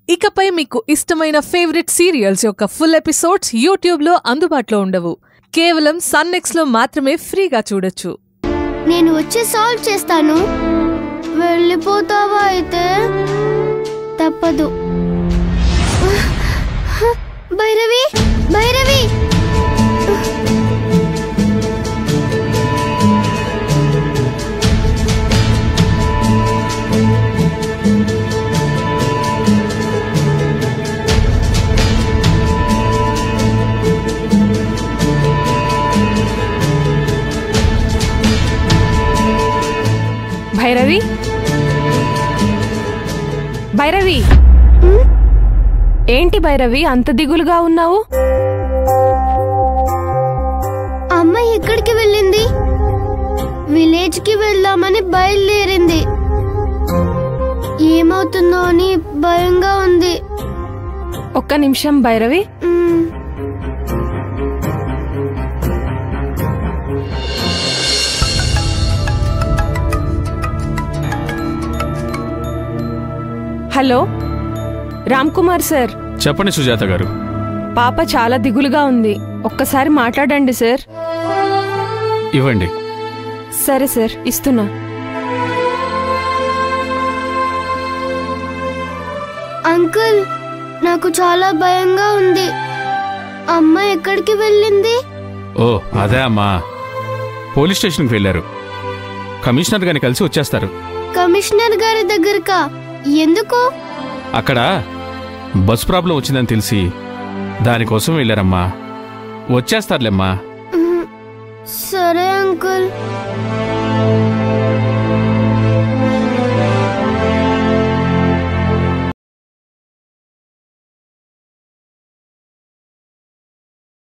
ఇకపై మీకు ఇష్టమైన ఫేవరెట్ సీరియల్స్ యొక్క ఫుల్ ఎపిసోడ్స్ యూట్యూబ్లో అందుబాటులో ఉండవు కేవలం సన్నెక్స్లో మాత్రమే ఫ్రీగా చూడొచ్చు నేను వచ్చి సాల్వ్ చేస్తాను వెళ్ళిపోతావా అయితే తప్పదు భైరవి భైరవి భైరవి భైరవి ఏంటి భైరవి అంత దిగులుగా ఉన్నావు అమ్మ ఎక్కడికి వెళ్ళింది విలేజ్ కి వెళ్దామని బయలుదేరింది ఏమవుతుందో అని భయంగా ఉంది ఒక్క నిమిషం భైరవి మ్మ్. హలో రామ్ కుమార్ సార్ చెప్పండి సుజాత గారు పాప చాలా దిగులుగా ఉంది ఒక్కసారి మాట్లాడండి సార్ ఇవ్వండి సరే సార్ ఇస్తున్నా అంకుల్ నాకు చాలా భయంగా ఉంది అమ్మ ఎక్కడికి వెళ్ళింది ఓ అదే అమ్మా పోలీస్ స్టేషన్కి వెళ్ళారు కమిషనర్ గారిని కలిసి వచ్చేస్తారు కమిషనర్ గారి దగ్గరకా ఎందుకు అక్కడ బస్ ప్రాబ్లం వచ్చిందని తెలిసి దానికోసం వెళ్ళారమ్మా వచ్చేస్తారులేమ్మా మ్మ్. సరే అంకుల్